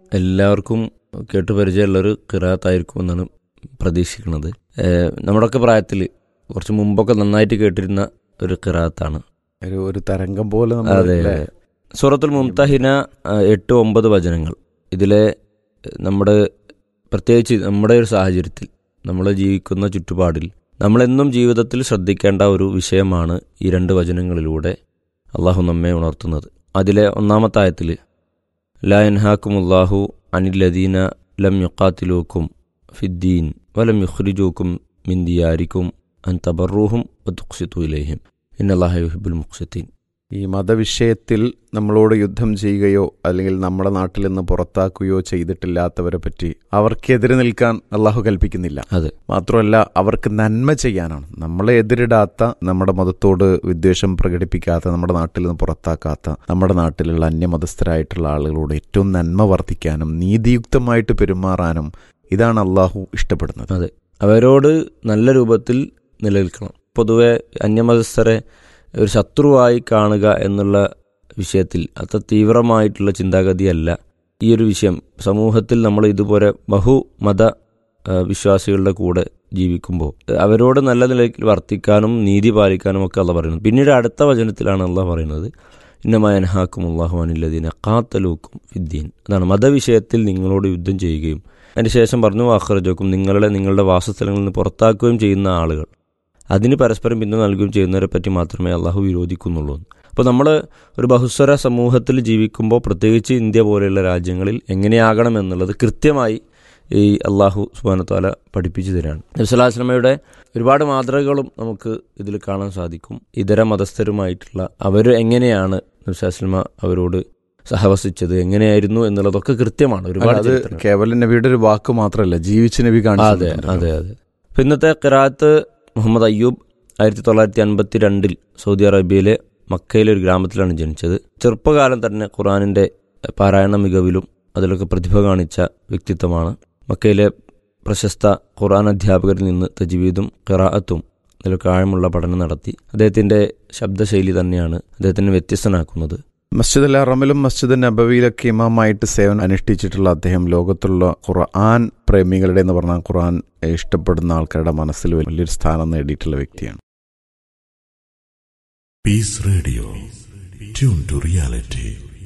എല്ലാവർക്കും കേട്ട് പരിചയമുള്ളൊരു കിറാത്തായിരിക്കും എന്നാണ് പ്രതീക്ഷിക്കുന്നത് ഏഹ് നമ്മുടെയൊക്കെ പ്രായത്തിൽ കുറച്ച് മുമ്പൊക്കെ നന്നായിട്ട് കേട്ടിരുന്ന ഒരു കിറാത്താണ് ഒരു ഒരു തരംഗം പോലെ നമ്മൾ അതെ അല്ലേ? സൂറത്തുൽ മുംതഹിന ആ, എട്ട് ഒമ്പത് വചനങ്ങൾ ഇതിലെ ഏഹ്, നമ്മുടെ പ്രത്യേകിച്ച് നമ്മുടെ ഒരു സാഹചര്യത്തിൽ നമ്മൾ ജീവിക്കുന്ന ചുറ്റുപാടിൽ നമ്മളെന്നും ജീവിതത്തിൽ ശ്രദ്ധിക്കേണ്ട ഒരു വിഷയമാണ് ഈ രണ്ട് വചനങ്ങളിലൂടെ അള്ളാഹു നമ്മെ ഉണർത്തുന്നത് അതിലെ ഒന്നാമത്തെ ആയത്തിൽ ലാ യൻഹാക്കുമുല്ലാഹു അനില്ലദീന ലം യുക്കാത്തിലൂക്കും ഫിദ്ദീൻ വലം യുഖ്രിജൂക്കും മിൻ ദിയാരിക്കും അൻ തബറൂഹും വതുഖ്സിത്തു ഇലൈഹിം ഇന്നല്ലാഹ യുഹിബുൽ മുഖ്സിത്തീൻ ഈ മതവിഷയത്തിൽ നമ്മളോട് യുദ്ധം ചെയ്യുകയോ അല്ലെങ്കിൽ നമ്മുടെ നാട്ടിൽ നിന്ന് പുറത്താക്കുകയോ ചെയ്തിട്ടില്ലാത്തവരെ പറ്റി അവർക്കെതിരെ നിൽക്കാൻ അള്ളാഹു കൽപ്പിക്കുന്നില്ല അതെ മാത്രമല്ല അവർക്ക് നന്മ ചെയ്യാനാണ് നമ്മളെ എതിരിടാത്ത നമ്മുടെ മതത്തോട് വിദ്വേഷം പ്രകടിപ്പിക്കാത്ത നമ്മുടെ നാട്ടിൽ നിന്ന് പുറത്താക്കാത്ത നമ്മുടെ നാട്ടിലുള്ള അന്യമതസ്ഥരായിട്ടുള്ള ആളുകളോട് ഏറ്റവും നന്മ വർദ്ധിക്കാനും നീതിയുക്തമായിട്ട് പെരുമാറാനും ഇതാണ് അള്ളാഹു ഇഷ്ടപ്പെടുന്നത് അതെ അവരോട് നല്ല രൂപത്തിൽ നിലനിൽക്കണം പൊതുവെ അന്യമതസ്ഥരെ ഒരു ശത്രുവായി കാണുക എന്നുള്ള വിഷയത്തിൽ അത്ര തീവ്രമായിട്ടുള്ള ചിന്താഗതിയല്ല ഈ ഒരു വിഷയം സമൂഹത്തിൽ നമ്മൾ ഇതുപോലെ ബഹുമത ആ, വിശ്വാസികളുടെ കൂടെ ജീവിക്കുമ്പോൾ അവരോട് നല്ല നിലയ്ക്ക് വർത്തിക്കാനും നീതി പാലിക്കാനും ഒക്കെ അല്ല പറയുന്നത് പിന്നീട് അടുത്ത വചനത്തിലാണ് അള്ളാഹ് പറയുന്നത് ഇന്നമായൻഹാക്കും അള്ളാഹു അനില്ലദീന കാത്തലൂക്കും ഫിദ്ദീൻ അതാണ് മതവിഷയത്തിൽ നിങ്ങളോട് യുദ്ധം ചെയ്യുകയും അതിന് ശേഷം പറഞ്ഞു അഖ്റജോക്കും നിങ്ങളെ നിങ്ങളുടെ വാസസ്ഥലങ്ങളിൽ നിന്ന് പുറത്താക്കുകയും ചെയ്യുന്ന ആളുകൾ അതിന് പരസ്പരം പിന്തുണ നൽകുകയും ചെയ്യുന്നവരെ പറ്റി മാത്രമേ അള്ളാഹു വിരോധിക്കുന്നുള്ളൂ അപ്പോൾ നമ്മൾ ഒരു ബഹുസ്വര സമൂഹത്തിൽ ജീവിക്കുമ്പോൾ പ്രത്യേകിച്ച് ഇന്ത്യ പോലെയുള്ള രാജ്യങ്ങളിൽ എങ്ങനെയാകണം എന്നുള്ളത് കൃത്യമായി ഈ അള്ളാഹു സുബാനത്താല പഠിപ്പിച്ചു തരാണ് നബ്സലാസ്ലമയുടെ ഒരുപാട് മാതൃകകളും നമുക്ക് ഇതിൽ കാണാൻ സാധിക്കും ഇതര മതസ്ഥരുമായിട്ടുള്ള അവർ എങ്ങനെയാണ് നബ്സലാസ്ലമ അവരോട് സഹവസിച്ചത് എങ്ങനെയായിരുന്നു എന്നുള്ളതൊക്കെ കൃത്യമാണ് ഒരുപാട് അത് ചരിത്രങ്ങൾ. കേവലം നബിയുടെ ഒരു വാക്ക് മാത്രമല്ല ജീവിച്ച നബി അതെ കാണിച്ചു അതെ അതെ അപ്പൊ ഇന്നത്തെ ഖിറാത്ത് മുഹമ്മദ് അയ്യൂബ് ആയിരത്തി തൊള്ളായിരത്തി അൻപത്തി രണ്ടിൽ സൗദി അറേബ്യയിലെ മക്കയിലെ ഒരു ഗ്രാമത്തിലാണ് ജനിച്ചത് ചെറുപ്പകാലം തന്നെ ഖുറാനിന്റെ പാരായണ മികവിലും അതിലൊക്കെ പ്രതിഭ കാണിച്ച വ്യക്തിത്വമാണ് മക്കയിലെ പ്രശസ്ത ഖുറാൻ അധ്യാപകരിൽ നിന്ന് തജ്വീദും ഖിറാഅത്തും അതിലൊക്കെ ആഴമുള്ള പഠനം നടത്തി അദ്ദേഹത്തിന്റെ ശബ്ദശൈലി തന്നെയാണ് അദ്ദേഹത്തിനെ വ്യത്യസ്തനാക്കുന്നത് മസ്ജിദ് അൽ അറമിലും മസ്ജിദ് നബവിയിലൊക്കെ ഇമാമായിട്ട് സേവനം അനുഷ്ഠിച്ചിട്ടുള്ള അദ്ദേഹം ലോകത്തുള്ള ഖുർആൻ പ്രേമികളുടെ എന്ന് പറഞ്ഞാൽ ഖുർആൻ ഇഷ്ടപ്പെടുന്ന ആൾക്കാരുടെ മനസ്സിൽ വലിയൊരു സ്ഥാനം നേടിയിട്ടുള്ള വ്യക്തിയാണ് Peace Radio. Tune to reality.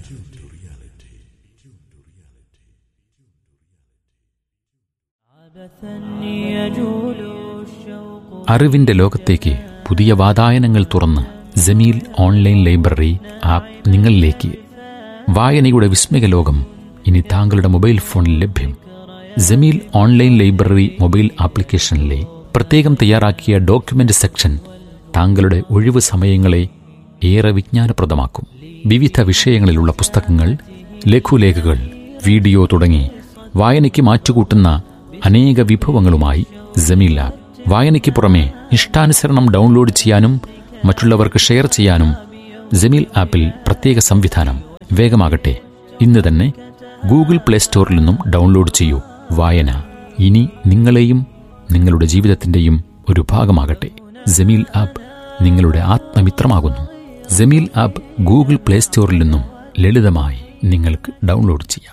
അറിവിന്റെ ലോകത്തേക്ക് പുതിയ വാതായനങ്ങൾ തുറന്ന് ജമീൽ ഓൺലൈൻ ലൈബ്രറി ആപ്പ് നിങ്ങളിലേക്ക് വായനയുടെ വിസ്മയ ലോകം ഇനി താങ്കളുടെ മൊബൈൽ ഫോണിൽ ലഭ്യം ജമീൽ ഓൺലൈൻ ലൈബ്രറി മൊബൈൽ ആപ്ലിക്കേഷനിലെ പ്രത്യേകം തയ്യാറാക്കിയ ഡോക്യുമെന്റ് സെക്ഷൻ താങ്കളുടെ ഒഴിവ് സമയങ്ങളെ ഏറെ വിജ്ഞാനപ്രദമാക്കും വിവിധ വിഷയങ്ങളിലുള്ള പുസ്തകങ്ങൾ ലഘുലേഖകൾ വീഡിയോ തുടങ്ങി വായനയ്ക്ക് മാറ്റുകൂട്ടുന്ന അനേക വിഭവങ്ങളുമായി ജമീൽ ആപ്പ് വായനയ്ക്ക് പുറമെ ഇഷ്ടാനുസരണം ഡൗൺലോഡ് ചെയ്യാനും മറ്റുള്ളവർക്ക് ഷെയർ ചെയ്യാനും ജമീൽ ആപ്പിൽ പ്രത്യേക സംവിധാനം വേഗമാകട്ടെ ഇന്ന് തന്നെ ഗൂഗിൾ പ്ലേ സ്റ്റോറിൽ നിന്നും ഡൗൺലോഡ് ചെയ്യൂ വായന ഇനി നിങ്ങളെയും നിങ്ങളുടെ ജീവിതത്തിന്റെയും ഒരു ഭാഗമാകട്ടെ ജമീൽ ആപ്പ് നിങ്ങളുടെ ആത്മമിത്രമാകുന്നു ജമീൽ ആപ്പ് ഗൂഗിൾ പ്ലേ സ്റ്റോറിൽ നിന്നും ലളിതമായി നിങ്ങൾക്ക് ഡൗൺലോഡ് ചെയ്യാം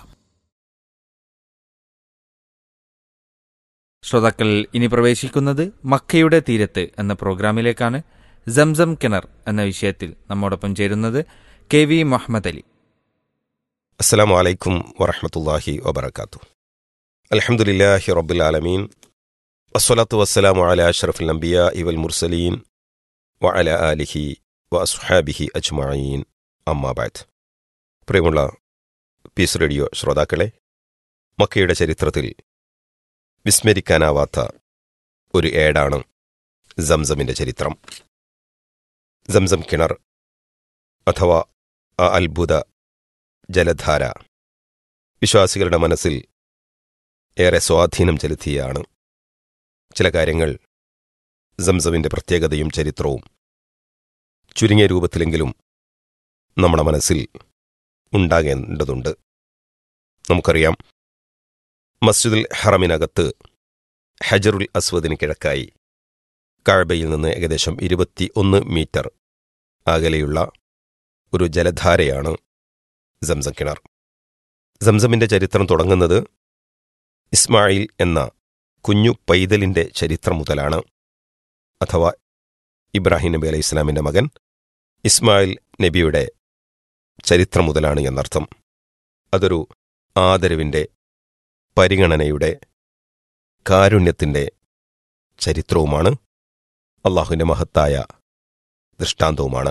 ശ്രോതാക്കൾ ഇനി പ്രവേശിക്കുന്നത് മക്കയുടെ തീരത്ത് എന്ന പ്രോഗ്രാമിലേക്കാണ് സംസം കിണർ എന്ന വിഷയത്തിൽ നമ്മോടൊപ്പം ചേരുന്നത് കെ വി മുഹമ്മദ് അലി السلام عليكم ورحمة الله وبركاته الحمد لله رب العالمين والصلاة والسلام على أشرف الأنبياء والمرسلين وعلى آله وأصحابه أجمعين أما بعد പ്രിയമുള്ള പീസ് റേഡിയോ ശ്രോതാക്കളെ മക്കയുടെ ചരിത്രത്തിൽ വിസ്മരിക്കാനാവാത്ത ഒരു ഏടാണ് സംസമിൻ്റെ ചരിത്രം സംസം കിണർ അഥവാ ആ അത്ഭുത ജലധാര വിശ്വാസികളുടെ മനസ്സിൽ ഏറെ സ്വാധീനം ചെലുത്തിയാണ് ചില കാര്യങ്ങൾ സംസമിൻ്റെ പ്രത്യേകതയും ചരിത്രവും ചുരുങ്ങിയ രൂപത്തിലെങ്കിലും നമ്മുടെ മനസ്സിൽ ഉണ്ടാകേണ്ടതുണ്ട് നമുക്കറിയാം മസ്ജിദുൽ ഹറമിനകത്ത് ഹജറുൽ അസ്വദിന് കിഴക്കായി കാഴ്ബയിൽ നിന്ന് ഏകദേശം ഇരുപത്തി ഒന്ന് മീറ്റർ അകലെയുള്ള ഒരു ജലധാരയാണ് സംസം കിണർ സംസമിൻ്റെ ചരിത്രം തുടങ്ങുന്നത് ഇസ്മായിൽ എന്ന കുഞ്ഞു പൈതലിൻ്റെ ചരിത്രം മുതലാണ് അഥവാ ഇബ്രാഹിം നബി അലൈഹി ഇസ്ലാമിൻ്റെ മകൻ ഇസ്മായിൽ നബിയുടെ ചരിത്രം മുതലാണ് എന്നർത്ഥം അതൊരു ആദരവിൻ്റെ പരിഗണനയുടെ കാരുണ്യത്തിൻ്റെ ചരിത്രവുമാണ് അള്ളാഹുവിൻ്റെ മഹത്തായ ദൃഷ്ടാന്തവുമാണ്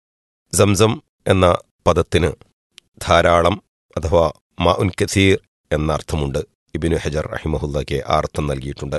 സംസം എന്ന പദത്തിന് ധാരാളം അഥവാ മാ ഉൻ കസീർ എന്ന അർത്ഥമുണ്ട് ഇബിനു ഹജർ റഹിമഹുല്ലയ്ക്ക് ആ അർത്ഥം നൽകിയിട്ടുണ്ട്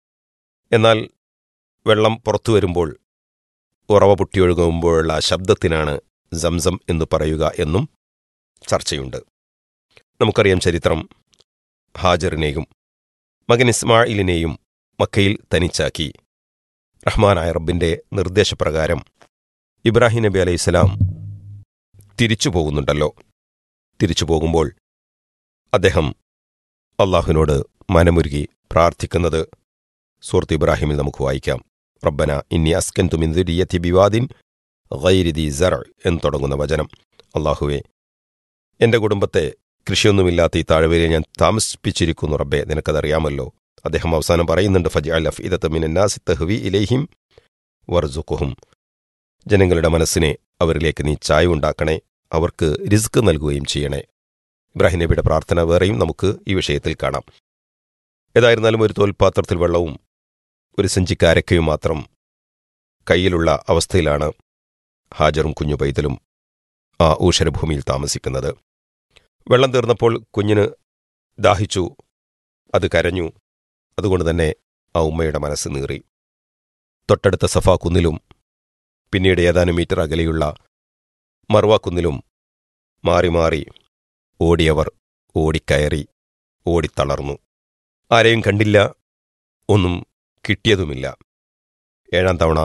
എന്നാൽ വെള്ളം പുറത്തു വരുമ്പോൾ ഉറവ പൊട്ടിയൊഴുകുമ്പോഴുള്ള ആ ശബ്ദത്തിനാണ് സംസം എന്ന് പറയുക എന്നും ചർച്ചയുണ്ട് നമുക്കറിയാം ചരിത്രം ഹാജറിനെയും മകൻ ഇസ്മായിലിനെയും മക്കയിൽ തനിച്ചാക്കി റഹ്മാനായ റബ്ബിന്റെ നിർദ്ദേശപ്രകാരം ഇബ്രാഹിം നബി അലൈഹിസ്സലാം തിരിച്ചു പോകുന്നുണ്ടല്ലോ തിരിച്ചു പോകുമ്പോൾ അദ്ദേഹം അള്ളാഹുവിനോട് മനമുരുകി പ്രാർത്ഥിക്കുന്നത് സൂറത്ത് ഇബ്രാഹിമിൽ നമുക്ക് വായിക്കാം റബ്ബന ഇന്നി അസ്കൻ തുമിന്ദുരിയത്തി ബിവാദിൻ ഗൈരിദി സർ എന്ന് തുടങ്ങുന്ന വചനം അള്ളാഹുവെ എന്റെ കുടുംബത്തെ കൃഷിയൊന്നുമില്ലാത്ത ഈ താഴ്വരയിൽ ഞാൻ താമസിപ്പിച്ചിരിക്കുന്നു റബ്ബെ നിനക്കതറിയാമല്ലോ അദ്ദേഹം അവസാനം പറയുന്നുണ്ട് ഫജ അൽ അഫീദത്തമിനാസി തഹ്വി ഇലേഹിം വർസുഖുഹും ജനങ്ങളുടെ മനസ്സിനെ അവരിലേക്ക് നീ ചായ ഉണ്ടാക്കണേ അവർക്ക് റിസ്ക് നൽകുകയും ചെയ്യണേ ഇബ്രാഹിം നബിയുടെ പ്രാർത്ഥന വേറെയും നമുക്ക് ഈ വിഷയത്തിൽ കാണാം ഏതായിരുന്നാലും ഒരു തോൽപാത്രത്തിൽ വെള്ളവും ഒരു സഞ്ചിക്ക് അരക്കയും മാത്രം കയ്യിലുള്ള അവസ്ഥയിലാണ് ഹാജറും കുഞ്ഞു പൈതലും ആ ഊഷരഭൂമിയിൽ താമസിക്കുന്നത് വെള്ളം തീർന്നപ്പോൾ കുഞ്ഞിന് ദാഹിച്ചു അത് കരഞ്ഞു അതുകൊണ്ട് തന്നെ ആ ഉമ്മയുടെ മനസ്സ് നീറി തൊട്ടടുത്ത സഫാ കുന്നിലും പിന്നീട് ഏതാനും മീറ്റർ അകലെയുള്ള മറുവ കുന്നിലും മാറി മാറി ഓടിയവർ ഓടിക്കയറി ഓടിത്തളർന്നു ആരെയും കണ്ടില്ല ഒന്നും കിട്ടിയതുമില്ല ഏഴാം തവണ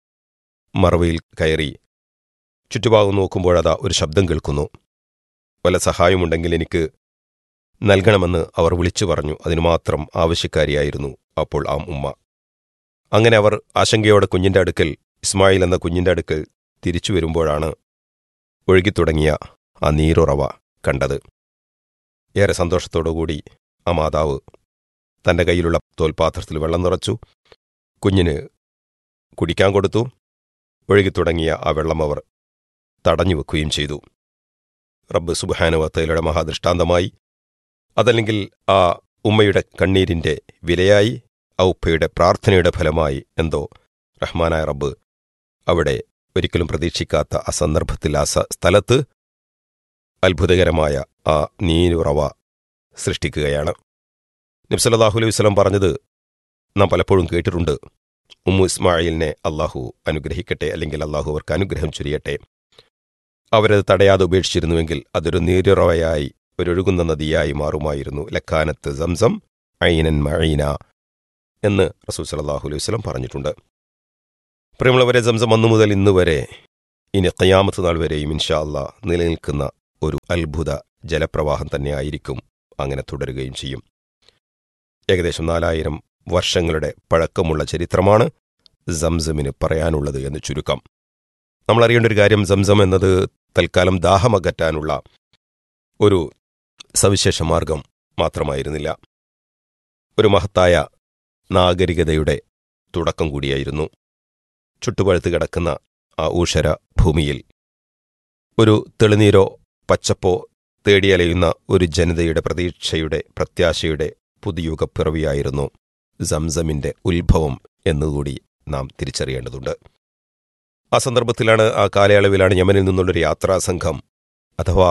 മറവയിൽ കയറി ചുറ്റുഭാഗം നോക്കുമ്പോഴതാ ഒരു ശബ്ദം കേൾക്കുന്നു വല്ല സഹായമുണ്ടെങ്കിൽ എനിക്ക് നൽകണമെന്ന് അവർ വിളിച്ചു പറഞ്ഞു അതിനു മാത്രം ആവശ്യക്കാരിയായിരുന്നു അപ്പോൾ ആ ഉമ്മ അങ്ങനെ അവർ ആശങ്കയോടെ കുഞ്ഞിന്റെ അടുക്കൽ ഇസ്മായിൽ എന്ന കുഞ്ഞിന്റെ അടുക്കൽ തിരിച്ചു വരുമ്പോഴാണ് ഒഴുകിത്തുടങ്ങിയ ആ നീരുറവ കണ്ടത് ഏറെ സന്തോഷത്തോടുകൂടി ആ മാതാവ് തന്റെ കയ്യിലുള്ള തോൽപാത്രത്തിൽ വെള്ളം നിറച്ചു കുഞ്ഞിന് കുടിക്കാൻ കൊടുത്തു ഒഴുകിത്തുടങ്ങിയ ആ വെള്ളം അവർ തടഞ്ഞു വെക്കുകയും ചെയ്തു റബ്ബ് സുബാനുവത്തയിലൂടെ മഹാദൃഷ്ടാന്തമായി അതല്ലെങ്കിൽ ആ ഉമ്മയുടെ കണ്ണീരിന്റെ വിലയായി ആ ഉപ്പയുടെ പ്രാർത്ഥനയുടെ ഫലമായി എന്തോ റഹ്മാനായ റബ്ബ് അവിടെ ഒരിക്കലും പ്രതീക്ഷിക്കാത്ത ആ സന്ദർഭത്തിൽ ആ സ- സ്ഥലത്ത് അത്ഭുതകരമായ ആ നീരുറവ സൃഷ്ടിക്കുകയാണ് നബ്സല്ലാഹു അലൈഹി വസ്ലം പറഞ്ഞത് നാം പലപ്പോഴും കേട്ടിട്ടുണ്ട് ഉമ്മു ഇസ്മായിലിനെ അള്ളാഹു അനുഗ്രഹിക്കട്ടെ അല്ലെങ്കിൽ അള്ളാഹു അവർക്ക് അനുഗ്രഹം ചൊരിയട്ടെ അവരത് തടയാതെ ഉപേക്ഷിച്ചിരുന്നുവെങ്കിൽ അതൊരു നീരുറവയായി ഒരൊഴുകുന്ന നദിയായി മാറുമായിരുന്നു ലക്കാനത്ത് സംസം ഐനൻ മഴീന എന്ന് റസൂൽ സലാഹു അലൈഹി വസ്ലം പറഞ്ഞിട്ടുണ്ട് പ്രിയമുള്ളവരെ സംസം അന്നു മുതൽ ഇന്ന് വരെ ഇനി ഖയാമത്ത് നാൾ വരെയും ഇൻഷാ അള്ളാ നിലനിൽക്കുന്ന ഒരു അത്ഭുത ജലപ്രവാഹം തന്നെയായിരിക്കും അങ്ങനെ തുടരുകയും ചെയ്യും ഏകദേശം നാലായിരം വർഷങ്ങളുടെ പഴക്കമുള്ള ചരിത്രമാണ് സംസമിന് പറയാനുള്ളത് എന്ന് ചുരുക്കം നമ്മൾ അറിയേണ്ട ഒരു കാര്യം സംസം എന്നത് തൽക്കാലം ദാഹമകറ്റാനുള്ള ഒരു സവിശേഷ മാർഗം മാത്രമായിരുന്നില്ല ഒരു മഹത്തായ നാഗരികതയുടെ തുടക്കം കൂടിയായിരുന്നു ചുട്ടുപഴുത്ത് കിടക്കുന്ന ആ ഊഷര ഭൂമിയിൽ ഒരു തെളിനീരോ പച്ചപ്പോ തേടിയലയുന്ന ഒരു ജനതയുടെ പ്രതീക്ഷയുടെ പ്രത്യാശയുടെ പുതുയുഗ പിറവിയായിരുന്നു സംസമിന്റെ ഉത്ഭവം എന്നുകൂടി നാം തിരിച്ചറിയേണ്ടതുണ്ട് ആ സന്ദർഭത്തിലാണ് ആ കാലയളവിലാണ് യമനിൽ നിന്നുള്ളൊരു യാത്രാസംഘം അഥവാ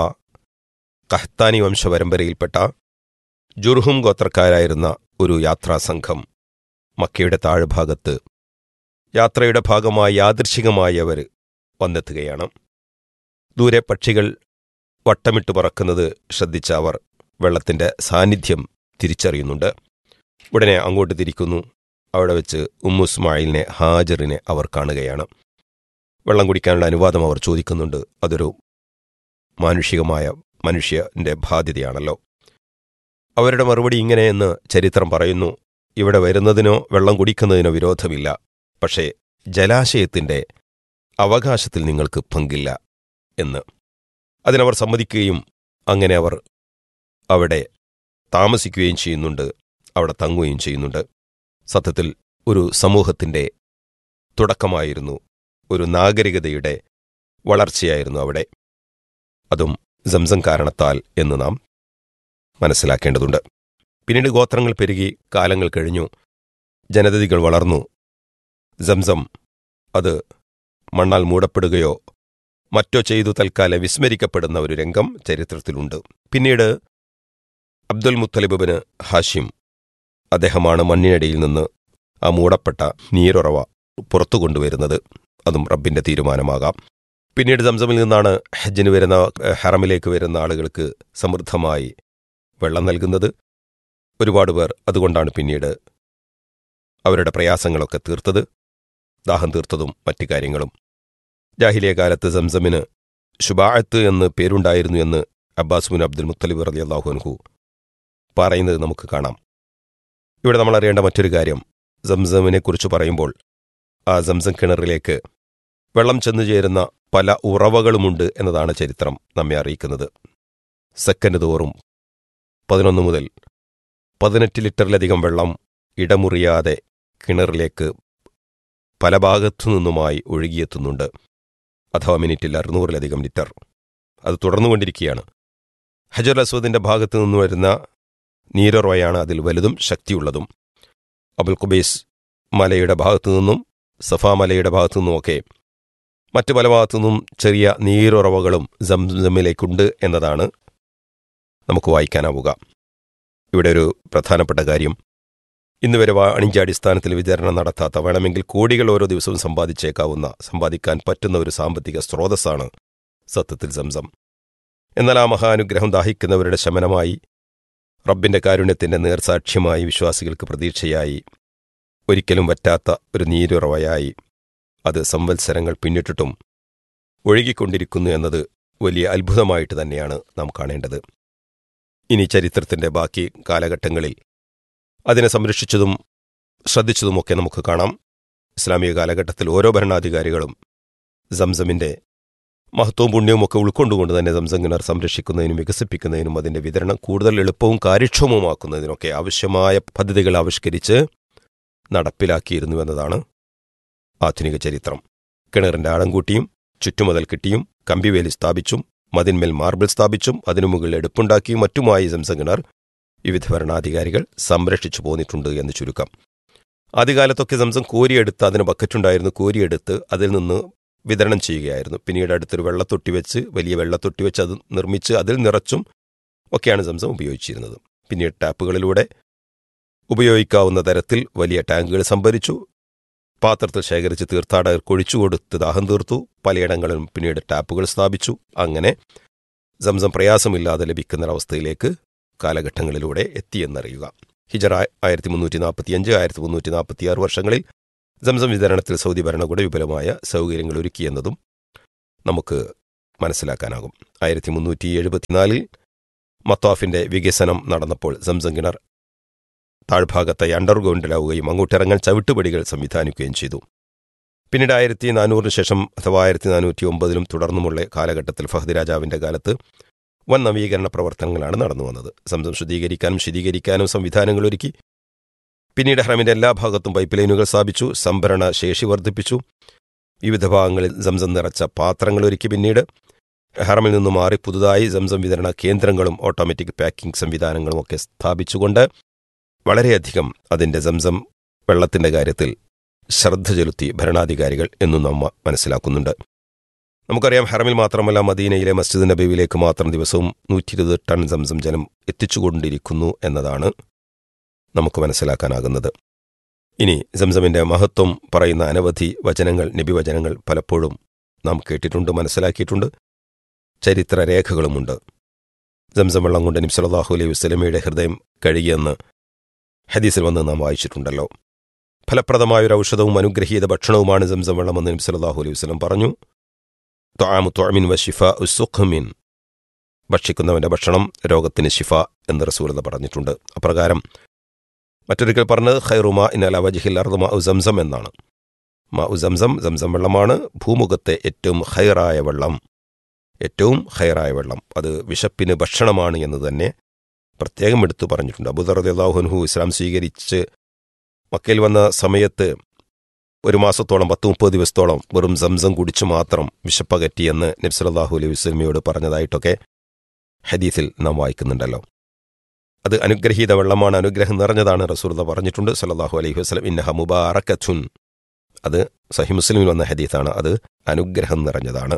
കഹ്താനി വംശപരമ്പരയിൽപ്പെട്ട ജുർഹും ഗോത്രക്കാരായിരുന്ന ഒരു യാത്രാസംഘം മക്കയുടെ താഴ്ഭാഗത്ത് യാത്രയുടെ ഭാഗമായി യാദൃശികമായി അവർ വന്നെത്തുകയാണ് ദൂരെ പക്ഷികൾ വട്ടമിട്ട് പറക്കുന്നത് ശ്രദ്ധിച്ച അവർ വെള്ളത്തിന്റെ സാന്നിധ്യം തിരിച്ചറിയുന്നുണ്ട് ഉടനെ അങ്ങോട്ട് തിരിക്കുന്നു അവിടെ വെച്ച് ഉമ്മുസ്മായിലിനെ ഹാജറിനെ അവർ കാണുകയാണ് വെള്ളം കുടിക്കാനുള്ള അനുവാദം അവർ ചോദിക്കുന്നുണ്ട് അതൊരു മാനുഷികമായ മനുഷ്യന്റെ ബാധ്യതയാണല്ലോ അവരുടെ മറുപടി ഇങ്ങനെയെന്ന് ചരിത്രം പറയുന്നു ഇവിടെ വരുന്നതിനോ വെള്ളം കുടിക്കുന്നതിനോ വിരോധമില്ല പക്ഷേ ജലാശയത്തിന്റെ അവകാശത്തിൽ നിങ്ങൾക്ക് പങ്കില്ല എന്ന് അതിനവർ സമ്മതിക്കുകയും അങ്ങനെ അവർ അവിടെ താമസിക്കുകയും ചെയ്യുന്നുണ്ട് അവിടെ തങ്ങുകയും ചെയ്യുന്നുണ്ട് സത്യത്തിൽ ഒരു സമൂഹത്തിൻ്റെ തുടക്കമായിരുന്നു ഒരു നാഗരികതയുടെ വളർച്ചയായിരുന്നു അവിടെ അതും സംസം കാരണത്താൽ എന്ന് നാം മനസ്സിലാക്കേണ്ടതുണ്ട് പിന്നീട് ഗോത്രങ്ങൾ പെരുകി കാലങ്ങൾ കഴിഞ്ഞു ജനതതികൾ വളർന്നു സംസം അത് മണ്ണാൽ മൂടപ്പെടുകയോ മറ്റോ ചെയ്തു തൽക്കാലം വിസ്മരിക്കപ്പെടുന്ന ഒരു രംഗം ചരിത്രത്തിലുണ്ട് പിന്നീട് അബ്ദുൽ മുത്തലിബിന് ഹാഷിം അദ്ദേഹമാണ് മണ്ണിനടിയിൽ നിന്ന് ആ മൂടപ്പെട്ട നീരുറവ പുറത്തു കൊണ്ടുവരുന്നത് അതും റബ്ബിന്റെ തീരുമാനമാകാം പിന്നീട് സംസമിൽ നിന്നാണ് ഹജ്ജിന് വരുന്ന ഹറമിലേക്ക് വരുന്ന ആളുകൾക്ക് സമൃദ്ധമായി വെള്ളം നൽകുന്നത് ഒരുപാട് പേർ അതുകൊണ്ടാണ് പിന്നീട് അവരുടെ പ്രയാസങ്ങളൊക്കെ തീർത്തത് ദാഹം തീർത്തതും മറ്റു കാര്യങ്ങളും ജാഹിലിയ കാലത്ത് സംസമിന് ശുബാഅത്ത് എന്ന് പേരുണ്ടായിരുന്നു എന്ന് അബ്ബാസ് മുൻ അബ്ദുൽ മുത്തലിബ് റലി അള്ളാഹുൻഹു പറയുന്നത് നമുക്ക് കാണാം ഇവിടെ നമ്മൾ അറിയേണ്ട മറ്റൊരു കാര്യം സംസമിനെക്കുറിച്ച് പറയുമ്പോൾ ആ സംസം കിണറിലേക്ക് വെള്ളം ചെന്നു ചേരുന്ന പല ഉറവകളുമുണ്ട് എന്നതാണ് ചരിത്രം നമ്മെ അറിയിക്കുന്നത് സെക്കൻഡ് തോറും പതിനൊന്ന് മുതൽ പതിനെട്ട് ലിറ്ററിലധികം വെള്ളം ഇടമുറിയാതെ കിണറിലേക്ക് പല ഭാഗത്തു നിന്നുമായി ഒഴുകിയെത്തുന്നുണ്ട് അഥവാ മിനിറ്റിൽ അറുന്നൂറിലധികം ലിറ്റർ അത് തുടർന്നുകൊണ്ടിരിക്കുകയാണ് ഹജർ അസ്വദിന്റെ ഭാഗത്തു നിന്ന് വരുന്ന നീരുറവയാണ് അതിൽ വലുതും ശക്തിയുള്ളതും അബുൽ കുബൈസ് മലയുടെ ഭാഗത്തു നിന്നും സഫാ മലയുടെ ഭാഗത്തു നിന്നുമൊക്കെ മറ്റു പല ഭാഗത്തു നിന്നും ചെറിയ നീരുറവകളും സംസമിലേക്കുണ്ട് എന്നതാണ് നമുക്ക് വായിക്കാനാവുക ഇവിടെ ഒരു പ്രധാനപ്പെട്ട കാര്യം ഇന്ന് വരെ വാണിജ്യാടിസ്ഥാനത്തിൽ വിതരണം നടത്താത്ത വേണമെങ്കിൽ കോടികൾ ഓരോ ദിവസവും സമ്പാദിച്ചേക്കാവുന്ന സമ്പാദിക്കാൻ പറ്റുന്ന ഒരു സാമ്പത്തിക സ്രോതസ്സാണ് സത്യത്തിൽ സംസം എന്നാൽ ആ മഹാനുഗ്രഹം ദാഹിക്കുന്നവരുടെ ശമനമായി റബ്ബിന്റെ കാരുണ്യത്തിന്റെ നേർസാക്ഷ്യമായി വിശ്വാസികൾക്ക് പ്രതീക്ഷയായി ഒരിക്കലും വറ്റാത്ത ഒരു നീരുറവയായി അത് സംവത്സരങ്ങൾ പിന്നിട്ടിട്ടും ഒഴുകിക്കൊണ്ടിരിക്കുന്നു എന്നത് വലിയ അത്ഭുതമായിട്ട് തന്നെയാണ് നാം കാണേണ്ടത് ഇനി ചരിത്രത്തിന്റെ ബാക്കി കാലഘട്ടങ്ങളിൽ അതിനെ സംരക്ഷിച്ചതും ശ്രദ്ധിച്ചതുമൊക്കെ നമുക്ക് കാണാം ഇസ്ലാമിക കാലഘട്ടത്തിൽ ഓരോ ഭരണാധികാരികളും സംസമിന്റെ മഹത്വവും പുണ്യവും ഒക്കെ ഉൾക്കൊണ്ടുകൊണ്ട് തന്നെ സംസം കിണർ സംരക്ഷിക്കുന്നതിനും വികസിപ്പിക്കുന്നതിനും അതിന്റെ വിതരണം കൂടുതൽ എളുപ്പവും കാര്യക്ഷമവുമാക്കുന്നതിനൊക്കെ ആവശ്യമായ പദ്ധതികൾ ആവിഷ്കരിച്ച് നടപ്പിലാക്കിയിരുന്നു എന്നതാണ് ആധുനിക ചരിത്രം കിണറിന്റെ ആഴം കൂട്ടിയും ചുറ്റുമതൽ കിട്ടിയും കമ്പിവേലി സ്ഥാപിച്ചും മതിന്മേൽ മാർബിൾ സ്ഥാപിച്ചും അതിനു മുകളിൽ എടുപ്പുണ്ടാക്കിയും മറ്റുമായി സംസം കിണർ വിവിധ ഭരണാധികാരികൾ സംരക്ഷിച്ചു പോന്നിട്ടുണ്ട് എന്ന് ചുരുക്കം ആദ്യകാലത്തൊക്കെ സംസം കോരിയെടുത്ത് അതിന് ബക്കറ്റുണ്ടായിരുന്നു കോരിയെടുത്ത് അതിൽ നിന്ന് വിതരണം ചെയ്യുകയായിരുന്നു പിന്നീട് അടുത്തൊരു വെള്ളത്തൊട്ടി വെച്ച് വലിയ വെള്ളത്തൊട്ടി വെച്ച് അത് നിർമ്മിച്ച് അതിൽ നിറച്ചും ഒക്കെയാണ് സംസം ഉപയോഗിച്ചിരുന്നത് പിന്നീട് ടാപ്പുകളിലൂടെ ഉപയോഗിക്കാവുന്ന തരത്തിൽ വലിയ ടാങ്കുകൾ സംഭരിച്ചു പാത്രത്തിൽ ശേഖരിച്ച് തീർത്ഥാടകർക്ക് ഒഴിച്ചുകൊടുത്ത് ദാഹം തീർത്തു പലയിടങ്ങളിലും പിന്നീട് ടാപ്പുകൾ സ്ഥാപിച്ചു അങ്ങനെ സംസം പ്രയാസമില്ലാതെ ലഭിക്കുന്നൊരവസ്ഥയിലേക്ക് കാലഘട്ടങ്ങളിലൂടെ എത്തിയെന്നറിയുക ഹിജറ ആയിരത്തി മുന്നൂറ്റി നാൽപ്പത്തിയഞ്ച് ആയിരത്തി മുന്നൂറ്റി നാൽപ്പത്തിയാറ് വർഷങ്ങളിൽ സംസം വിതരണത്തിൽ സൗദി ഭരണകൂടം വിപുലമായ സൗകര്യങ്ങൾ ഒരുക്കിയെന്നതും നമുക്ക് മനസ്സിലാക്കാനാകും ആയിരത്തി മുന്നൂറ്റി എഴുപത്തിനാലിൽ മത്താഫിന്റെ വികസനം നടന്നപ്പോൾ സംസം കിണർ താഴ്ഭാഗത്തായി അണ്ടർഗ്രൗണ്ടിലാവുകയും അങ്ങോട്ടിറങ്ങാൻ ചവിട്ടുപടികൾ സംവിധാനിക്കുകയും ചെയ്തു പിന്നീട് ആയിരത്തി നാനൂറിന് ശേഷം അഥവാ ആയിരത്തി നാനൂറ്റി ഒമ്പതിലും തുടർന്നുമുള്ള കാലഘട്ടത്തിൽ ഫഹദ് രാജാവിന്റെ കാലത്ത് വൻ നവീകരണ പ്രവർത്തനങ്ങളാണ് നടന്നു വന്നത് സംസം ശുദ്ധീകരിക്കാനും ശീതീകരിക്കാനും സംവിധാനങ്ങൾ ഒരുക്കി പിന്നീട് ഹറമിന്റെ എല്ലാ ഭാഗത്തും പൈപ്പ് ലൈനുകൾ സ്ഥാപിച്ചു സംഭരണ ശേഷി വർദ്ധിപ്പിച്ചു വിവിധ ഭാഗങ്ങളിൽ സംസം നിറച്ച പാത്രങ്ങൾ ഒരുക്കി പിന്നീട് ഹറമിൽ നിന്ന് മാറി പുതുതായി സംസം വിതരണ കേന്ദ്രങ്ങളും ഓട്ടോമാറ്റിക് പാക്കിംഗ് സംവിധാനങ്ങളും ഒക്കെ സ്ഥാപിച്ചുകൊണ്ട് വളരെയധികം അതിന്റെ സംസം വെള്ളത്തിന്റെ കാര്യത്തിൽ ശ്രദ്ധ ചെലുത്തി ഭരണാധികാരികൾ എന്നും നമ്മ മനസ്സിലാക്കുന്നുണ്ട് നമുക്കറിയാം ഹറമിൽ മാത്രമല്ല മദീനയിലെ മസ്ജിദ് നബീവിലേക്ക് മാത്രം ദിവസവും നൂറ്റി ഇരുപത് ടൺ സംസം ജലം എത്തിച്ചുകൊണ്ടിരിക്കുന്നു എന്നതാണ് നമുക്ക് മനസ്സിലാക്കാനാകുന്നത് ഇനി സംസമിന്റെ മഹത്വം പറയുന്ന അനവധി വചനങ്ങൾ നബിവചനങ്ങൾ പലപ്പോഴും നാം കേട്ടിട്ടുണ്ട് മനസ്സിലാക്കിയിട്ടുണ്ട് ചരിത്രരേഖകളുമുണ്ട് സംസം വെള്ളം കൊണ്ട് നിബ്സലാഹു അലൈഹി വസ്ലമയുടെ ഹൃദയം കഴുകിയെന്ന് ഹദീസിൽ വന്ന് നാം വായിച്ചിട്ടുണ്ടല്ലോ ഫലപ്രദമായ ഒരു ഔഷധവും അനുഗ്രഹീത ഭക്ഷണവുമാണ് സംസം വെള്ളമെന്ന് നിബ്സലാഹു അലൈഹി വസ്ലം പറഞ്ഞു ത്വാമു ത്വാമിൻ വ ഷിഫ ഉസുഖ്മിൻ ഭക്ഷിക്കുന്നവന്റെ ഭക്ഷണം രോഗത്തിന് ശിഫ എന്ന് റസൂൽ എന്ന് പറഞ്ഞിട്ടുണ്ട് അപ്രകാരം മറ്റൊരിക്കൽ പറഞ്ഞത് ഖൈറുമ ഇന്നല വജിഹിൽ അർദുമ ഉ സംസം എന്നാണ് മാ ഉ സംസം സംസം വെള്ളമാണ് ഭൂമുഖത്തെ ഏറ്റവും ഹൈറായ വെള്ളം ഏറ്റവും ഹൈറായ വെള്ളം അത് വിശപ്പിന് ഭക്ഷണമാണ് എന്ന് തന്നെ പ്രത്യേകം എടുത്തു പറഞ്ഞിട്ടുണ്ട് അബൂദർ അള്ളാഹുൻഹു ഇസ്ലാം സ്വീകരിച്ച് മക്കയിൽ വന്ന സമയത്ത് ഒരു മാസത്തോളം പത്ത് മുപ്പത് ദിവസത്തോളം വെറും സംസം കുടിച്ചു മാത്രം വിശപ്പകറ്റിയെന്ന് നബ്സലാഹു അലൈഹി വസ്ലമിയോട് പറഞ്ഞതായിട്ടൊക്കെ ഹദീസിൽ നാം വായിക്കുന്നുണ്ടല്ലോ അത് അനുഗ്രഹീത വെള്ളമാണ് അനുഗ്രഹം നിറഞ്ഞതാണ് റസൂർദ പറഞ്ഞിട്ടുണ്ട് സല്ലാഹു അലൈഹി വസ്ലം ഇന്നഹ മുബാറക്കച്ചുൻ അത് സഹി മുസ്ലിമിൽ വന്ന ഹദീസാണ് അത് അനുഗ്രഹം നിറഞ്ഞതാണ്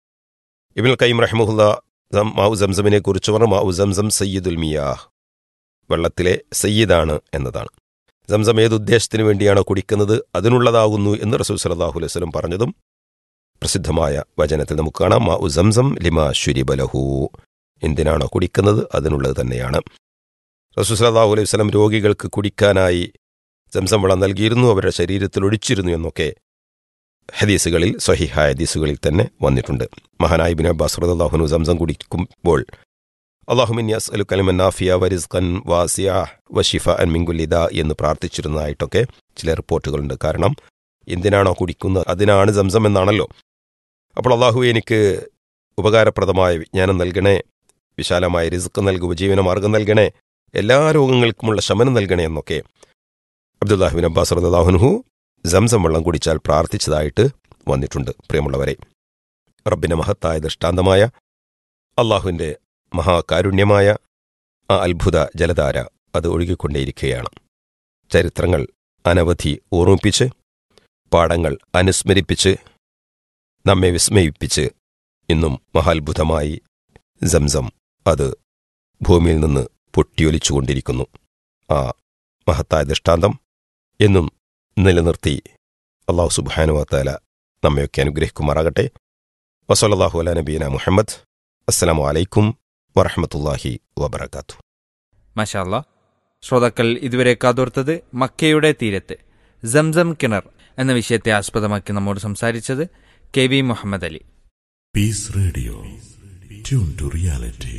ഇബിൻ കൈം റഹ്മുല്ല മാവു സംസമിനെ കുറിച്ച് പറഞ്ഞു മാവു സംസം സയ്യിദുൽ മിയാഹ് വെള്ളത്തിലെ സയ്യിദാണ് എന്നതാണ് സംസം ഏത് ഉദ്ദേശത്തിന് വേണ്ടിയാണോ കുടിക്കുന്നത് അതിനുള്ളതാകുന്നു എന്ന് റസൂൽ സലാഹു അലൈഹി വസ്ലം പറഞ്ഞതും പ്രസിദ്ധമായ വചനത്തിൽ നമുക്ക് കാണാം മാ സംസം ലിമാ ശുരിബലഹു എന്തിനാണോ കുടിക്കുന്നത് അതിനുള്ളത് തന്നെയാണ് റസൂൽ സലാഹു അലൈഹി വസ്ലം രോഗികൾക്ക് കുടിക്കാനായി സംസം വെള്ളം നൽകിയിരുന്നു അവരുടെ ശരീരത്തിൽ ഒഴിച്ചിരുന്നു എന്നൊക്കെ ഹദീസുകളിൽ സഹിഹായ ഹദീസുകളിൽ തന്നെ വന്നിട്ടുണ്ട് മഹാനായി ബിൻ അബ്ബാസ് റദാഹുനു സംസം കുടിക്കുമ്പോൾ അള്ളാഹുമിന്യാസ് അലു കലിമന്നാഫിയ വരിസ്ഖൻ വാസിയ വഷിഫ അൻ മിങ്കുലിദ എന്ന് പ്രാർത്ഥിച്ചിരുന്നതായിട്ടൊക്കെ ചില റിപ്പോർട്ടുകളുണ്ട് കാരണം എന്തിനാണോ കുടിക്കുന്നത് അതിനാണ് സംസം എന്നാണല്ലോ അപ്പോൾ അള്ളാഹു എനിക്ക് ഉപകാരപ്രദമായ വിജ്ഞാനം നൽകണേ വിശാലമായ റിസ്ക് നൽകു ഉപജീവന മാർഗം നൽകണേ എല്ലാ രോഗങ്ങൾക്കുമുള്ള ശമനം നൽകണേ എന്നൊക്കെ അബ്ദുല്ലാഹുബിൻ അബ്ബാസ് റദാഹുൻഹു സംസം വെള്ളം കുടിച്ചാൽ പ്രാർത്ഥിച്ചതായിട്ട് വന്നിട്ടുണ്ട് പ്രിയമുള്ളവരെ റബ്ബിന്റെ മഹത്തായ ദൃഷ്ടാന്തമായ അള്ളാഹുവിന്റെ മഹാകാരുണ്യമായ ആ അത്ഭുത ജലധാര അത് ഒഴുകിക്കൊണ്ടേയിരിക്കുകയാണ് ചരിത്രങ്ങൾ അനവധി ഓർമ്മിപ്പിച്ച് പാഠങ്ങൾ അനുസ്മരിപ്പിച്ച് നമ്മെ വിസ്മയിപ്പിച്ച് ഇന്നും മഹാത്ഭുതമായി സംസം അത് ഭൂമിയിൽ നിന്ന് പൊട്ടിയൊലിച്ചുകൊണ്ടിരിക്കുന്നു ആ മഹത്തായ ദൃഷ്ടാന്തം എന്നും നിലനിർത്തി അള്ളാഹു സുബാനുവാത്താല നമ്മയൊക്കെ അനുഗ്രഹിക്കുമാറാകട്ടെ വസലല്ലാഹു അല നബീന മുഹമ്മദ് അസ്സലാമു അലൈക്കും വറഹമത്തല്ലാഹി വബർക്കാത്തു മഷാല്ല ശ്രോതാക്കൾ ഇതുവരെ കാതോർത്തത് മക്കയുടെ തീരത്ത് സംസം കിണർ എന്ന വിഷയത്തെ ആസ്പദമാക്കി നമ്മോട് സംസാരിച്ചത് K V Muhammad Ali Peace Radio. Tune to reality.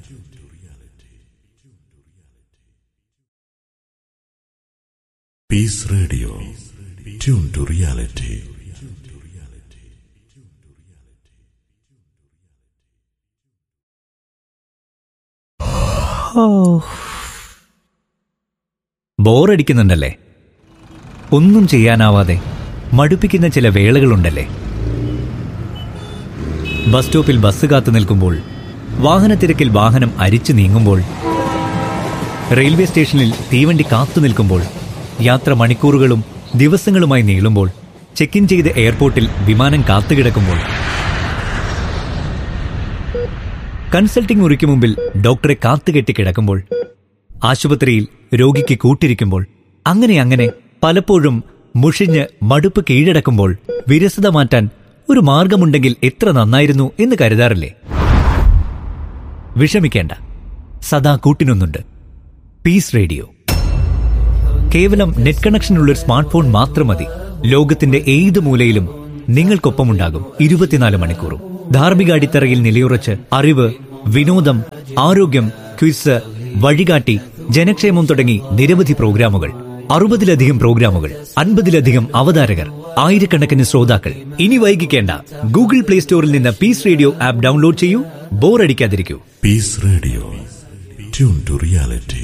Peace Radio. Tune to reality. ബോറടിക്കുന്നുണ്ടല്ലേ ഒന്നും ചെയ്യാനാവാതെ മടുപ്പിക്കുന്ന ചില വേളകളുണ്ടല്ലേ ബസ് സ്റ്റോപ്പിൽ ബസ് കാത്തു നിൽക്കുമ്പോൾ വാഹനത്തിരക്കിൽ വാഹനം അരിച്ചു നീങ്ങുമ്പോൾ റെയിൽവേ സ്റ്റേഷനിൽ തീവണ്ടി കാത്തു നിൽക്കുമ്പോൾ യാത്ര മണിക്കൂറുകളും ദിവസങ്ങളുമായി നീളുമ്പോൾ ചെക്ക് ഇൻ ചെയ്ത് എയർപോർട്ടിൽ വിമാനം കാത്തുകിടക്കുമ്പോൾ കൺസൾട്ടിംഗ് മുറിക്ക് മുമ്പിൽ ഡോക്ടറെ കാത്തുകെട്ടി കിടക്കുമ്പോൾ ആശുപത്രിയിൽ രോഗിക്ക് കൂട്ടിരിക്കുമ്പോൾ അങ്ങനെ അങ്ങനെ പലപ്പോഴും മുഷിഞ്ഞ് മടുപ്പ് കീഴടക്കുമ്പോൾ വിരസത മാറ്റാൻ ഒരു മാർഗമുണ്ടെങ്കിൽ എത്ര നന്നായിരുന്നു എന്ന് കരുതാറില്ലേ വിഷമിക്കേണ്ട സദാ കൂട്ടിനൊന്നുണ്ട് പീസ് റേഡിയോ കേവലം നെറ്റ് കണക്ഷനുള്ള ഒരു സ്മാർട്ട് ഫോൺ മാത്രം മതി ലോകത്തിന്റെ ഏത് മൂലയിലും നിങ്ങൾക്കൊപ്പമുണ്ടാകും ഇരുപത്തിനാല് മണിക്കൂറും ധാർമ്മിക അടിത്തറയിൽ നിലയുറച്ച് അറിവ് വിനോദം ആരോഗ്യം ക്വിസ് വഴികാട്ടി ജനക്ഷേമം തുടങ്ങി നിരവധി പ്രോഗ്രാമുകൾ അറുപതിലധികം പ്രോഗ്രാമുകൾ അൻപതിലധികം അവതാരകർ ആയിരക്കണക്കിന് ശ്രോതാക്കൾ ഇനി വൈകിക്കേണ്ട ഗൂഗിൾ പ്ലേ സ്റ്റോറിൽ നിന്ന് പീസ് റേഡിയോ ആപ്പ് ഡൗൺലോഡ് ചെയ്യൂ ബോറടിക്കാതിരിക്കൂ Peace Radio. Tune to reality.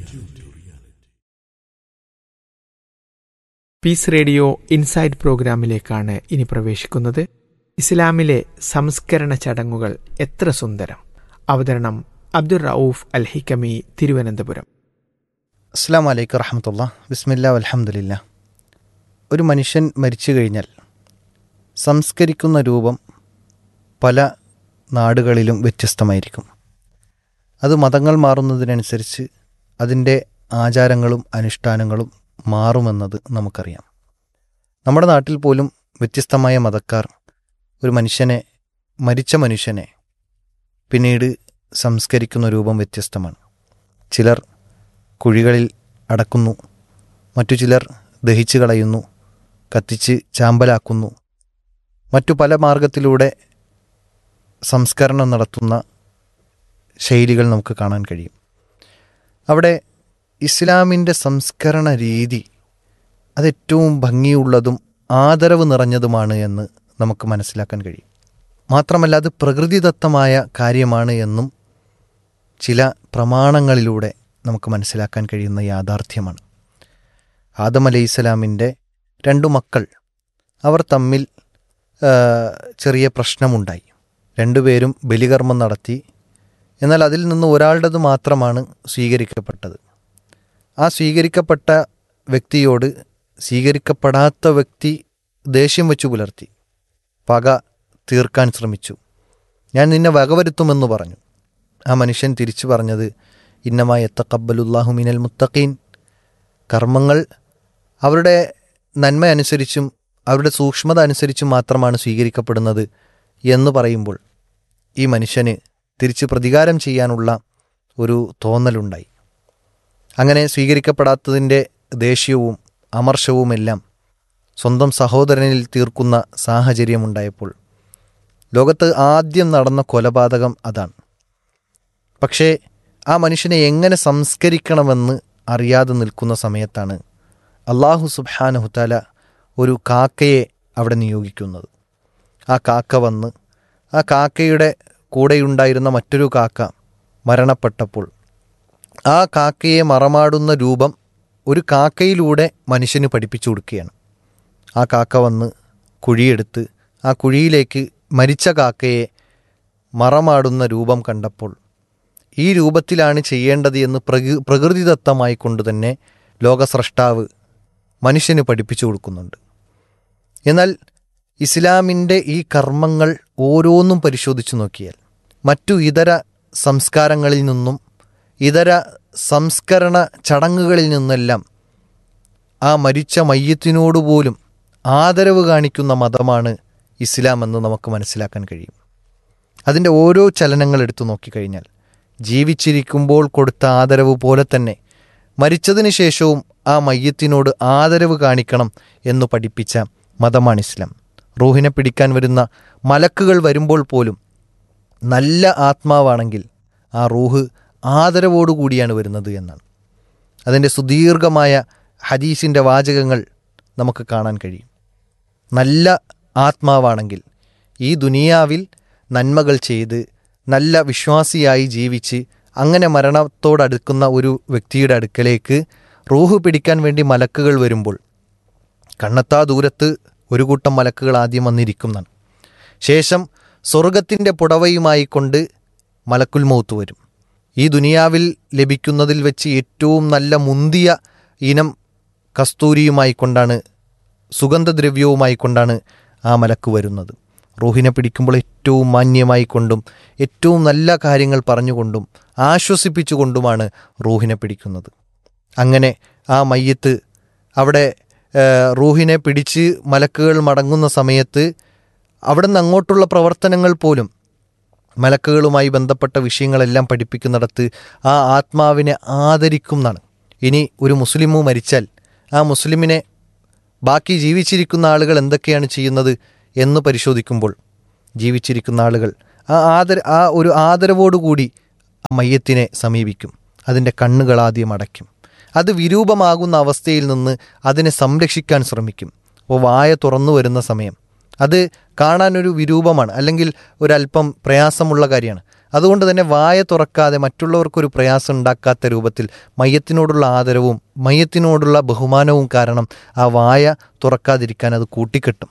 Peace radio inside പ്രോഗ്രാമിലേക്കാണ് ഇനി പ്രവേശിക്കുന്നത് ഇസ്ലാമിലെ സംസ്കരണ ചടങ്ങുകൾ എത്ര സുന്ദരം അവതരണം അബ്ദുർ റൌഫ് അൽ ഹിക്കമി തിരുവനന്തപുരം അസ്സാം വലൈക്കും വറഹമത്തുള്ള ബിസ്മില്ല അലഹമുല്ല ഒരു മനുഷ്യൻ മരിച്ചു കഴിഞ്ഞാൽ സംസ്കരിക്കുന്ന രൂപം പല നാടുകളിലും വ്യത്യസ്തമായിരിക്കും അത് മതങ്ങൾ മാറുന്നതിനനുസരിച്ച് അതിൻ്റെ ആചാരങ്ങളും അനുഷ്ഠാനങ്ങളും മാറുമെന്നത് നമുക്കറിയാം നമ്മുടെ നാട്ടിൽ പോലും വ്യത്യസ്തമായ മതക്കാർ ഒരു മനുഷ്യനെ മരിച്ച മനുഷ്യനെ പിന്നീട് സംസ്കരിക്കുന്ന രൂപം വ്യത്യസ്തമാണ് ചിലർ കുഴികളിൽ അടക്കുന്നു മറ്റു ചിലർ ദഹിച്ചു കളയുന്നു കത്തിച്ച് ചാമ്പലാക്കുന്നു മറ്റു പല മാർഗത്തിലൂടെ സംസ്കരണം നടത്തുന്ന ശൈലികൾ നമുക്ക് കാണാൻ കഴിയും അവിടെ ഇസ്ലാമിൻ്റെ സംസ്കരണ രീതി അതേറ്റവും ഭംഗിയുള്ളതും ആദരവ് നിറഞ്ഞതുമാണ് എന്ന് നമുക്ക് മനസ്സിലാക്കാൻ കഴിയും മാത്രമല്ല അത് പ്രകൃതിദത്തമായ കാര്യമാണ് എന്നും ചില പ്രമാണങ്ങളിലൂടെ നമുക്ക് മനസ്സിലാക്കാൻ കഴിയുന്ന യാഥാർത്ഥ്യമാണ് ആദം അലൈഹിസ്സലാമിൻ്റെ രണ്ടു മക്കൾ അവർ തമ്മിൽ ആ, ചെറിയ പ്രശ്നമുണ്ടായി രണ്ടുപേരും ബലികർമ്മം നടത്തി എന്നാൽ അതിൽ നിന്ന് ഒരാളുടേത് മാത്രമാണ് സ്വീകരിക്കപ്പെട്ടത് ആ സ്വീകരിക്കപ്പെട്ട വ്യക്തിയോട് സ്വീകരിക്കപ്പെടാത്ത വ്യക്തി ദേഷ്യം വെച്ചു പുലർത്തി പക തീർക്കാൻ ശ്രമിച്ചു ഞാൻ നിന്നെ വകവരുത്തുമെന്ന് പറഞ്ഞു ആ മനുഷ്യൻ തിരിച്ചു പറഞ്ഞത് ഇന്നമായ എത്തക്കബലുല്ലാഹു മിനൽ മുത്തഖീൻ കർമ്മങ്ങൾ അവരുടെ നന്മ അനുസരിച്ചും അവരുടെ സൂക്ഷ്മത അനുസരിച്ചും മാത്രമാണ് സ്വീകരിക്കപ്പെടുന്നത് എന്ന് പറയുമ്പോൾ ഈ മനുഷ്യന് തിരിച്ച് പ്രതികാരം ചെയ്യാനുള്ള ഒരു തോന്നലുണ്ടായി അങ്ങനെ സ്വീകരിക്കപ്പെടാത്തതിൻ്റെ ദേഷ്യവും അമർഷവുമെല്ലാം സ്വന്തം സഹോദരനിൽ തീർക്കുന്ന സാഹചര്യമുണ്ടായപ്പോൾ ലോകത്ത് ആദ്യം നടന്ന കൊലപാതകം അതാണ് പക്ഷേ ആ മനുഷ്യനെ എങ്ങനെ സംസ്കരിക്കണമെന്ന് അറിയാതെ നിൽക്കുന്ന സമയത്താണ് അള്ളാഹു സുബ്ഹാനഹുത്താല ഒരു കാക്കയെ അവിടെ നിയോഗിക്കുന്നത് ആ കാക്ക വന്ന് ആ കാക്കയുടെ കൂടെയുണ്ടായിരുന്ന മറ്റൊരു കാക്ക മരണപ്പെട്ടപ്പോൾ ആ കാക്കയെ മറമാടുന്ന രൂപം ഒരു കാക്കയിലൂടെ മനുഷ്യന് പഠിപ്പിച്ചു കൊടുക്കുകയാണ് ആ കാക്ക വന്ന് കുഴിയെടുത്ത് ആ കുഴിയിലേക്ക് മരിച്ച കാക്കയെ മറമാടുന്ന രൂപം കണ്ടപ്പോൾ ഈ രൂപത്തിലാണ് ചെയ്യേണ്ടത് എന്ന് പ്രകൃ പ്രകൃതിദത്തമായി കൊണ്ട് തന്നെ ലോകസ്രഷ്ടാവ് മനുഷ്യന് പഠിപ്പിച്ചു കൊടുക്കുന്നുണ്ട് എന്നാൽ ഇസ്ലാമിൻ്റെ ഈ കർമ്മങ്ങൾ ഓരോന്നും പരിശോധിച്ചു നോക്കിയാൽ മറ്റു ഇതര സംസ്കാരങ്ങളിൽ നിന്നും ഇതര സംസ്കരണ ചടങ്ങുകളിൽ നിന്നെല്ലാം ആ മരിച്ച മയ്യത്തിനോട് പോലും ആദരവ് കാണിക്കുന്ന മതമാണ് ഇസ്ലാം എന്ന് നമുക്ക് മനസ്സിലാക്കാൻ കഴിയും അതിൻ്റെ ഓരോ ചലനങ്ങൾ എടുത്തു നോക്കിക്കഴിഞ്ഞാൽ ജീവിച്ചിരിക്കുമ്പോൾ കൊടുത്ത ആദരവ് പോലെ തന്നെ മരിച്ചതിന് ശേഷവും ആ മയ്യത്തിനോട് ആദരവ് കാണിക്കണം എന്ന് പഠിപ്പിച്ച മതമാണ് ഇസ്ലാം റൂഹിനെ പിടിക്കാൻ വരുന്ന മലക്കുകൾ വരുമ്പോൾ പോലും നല്ല ആത്മാവാണെങ്കിൽ ആ റൂഹ് ആദരവോടുകൂടിയാണ് വരുന്നത് എന്നാണ് അതിൻ്റെ സുദീർഘമായ ഹദീസിൻ്റെ വാചകങ്ങൾ നമുക്ക് കാണാൻ കഴിയും നല്ല ആത്മാവാണെങ്കിൽ ഈ ദുനിയാവിൽ നന്മകൾ ചെയ്ത് നല്ല വിശ്വാസിയായി ജീവിച്ച് അങ്ങനെ മരണത്തോടടുക്കുന്ന ഒരു വ്യക്തിയുടെ അടുക്കലേക്ക് റൂഹ് പിടിക്കാൻ വേണ്ടി മലക്കുകൾ വരുമ്പോൾ കണ്ണത്താ ദൂരത്ത് ഒരു കൂട്ടം മലക്കുകൾ ആദ്യം വന്നിരിക്കുന്നതാണ് ശേഷം സ്വർഗത്തിൻ്റെ പുടവയുമായി കൊണ്ട് മലക്കുൽ മൗത്ത് വരും ഈ ദുനിയാവിൽ ലഭിക്കുന്നതിൽ വെച്ച് ഏറ്റവും നല്ല മുന്തിയ ഇനം കസ്തൂരിയുമായി കൊണ്ടാണ് സുഗന്ധദ്രവ്യവുമായി കൊണ്ടാണ് ആ മലക്ക് വരുന്നത് റൂഹിനെ പിടിക്കുമ്പോൾ ഏറ്റവും മാന്യമായി കൊണ്ടും ഏറ്റവും നല്ല കാര്യങ്ങൾ പറഞ്ഞുകൊണ്ടും ആശ്വസിപ്പിച്ചുകൊണ്ടുമാണ് റൂഹിനെ പിടിക്കുന്നത് അങ്ങനെ ആ മയ്യത്ത് അവിടെ ഏഹ്, റൂഹിനെ പിടിച്ച് മലക്കുകൾ മടങ്ങുന്ന സമയത്ത് അവിടെ നിന്ന് അങ്ങോട്ടുള്ള പ്രവർത്തനങ്ങൾ പോലും മലക്കുകളുമായി ബന്ധപ്പെട്ട വിഷയങ്ങളെല്ലാം പഠിപ്പിക്കുന്നിടത്ത് ആ ആത്മാവിനെ ആദരിക്കുന്നതാണ് ഇനി ഒരു മുസ്ലിമു മരിച്ചാൽ ആ മുസ്ലിമിനെ ബാക്കി ജീവിച്ചിരിക്കുന്ന ആളുകൾ എന്തൊക്കെയാണ് ചെയ്യുന്നത് എന്ന് പരിശോധിക്കുമ്പോൾ ജീവിച്ചിരിക്കുന്ന ആളുകൾ ആ ആദര ആ ഒരു ആദരവോടുകൂടി ആ മയ്യത്തിനെ സമീപിക്കും അതിൻ്റെ കണ്ണുകൾ ആദ്യം അടയ്ക്കും അത് വിരൂപമാകുന്ന അവസ്ഥയിൽ നിന്ന് അതിനെ സംരക്ഷിക്കാൻ ശ്രമിക്കും അപ്പോൾ വായ തുറന്നു വരുന്ന സമയം അത് കാണാനൊരു വിരൂപമാണ് അല്ലെങ്കിൽ ഒരല്പം പ്രയാസമുള്ള കാര്യമാണ് അതുകൊണ്ട് തന്നെ വായ തുറക്കാതെ മറ്റുള്ളവർക്കൊരു പ്രയാസം ഉണ്ടാക്കാത്ത രൂപത്തിൽ മയ്യത്തിനോടുള്ള ആദരവും മയ്യത്തിനോടുള്ള ബഹുമാനവും കാരണം ആ വായ തുറക്കാതിരിക്കാൻ അത് കൂട്ടിക്കെട്ടും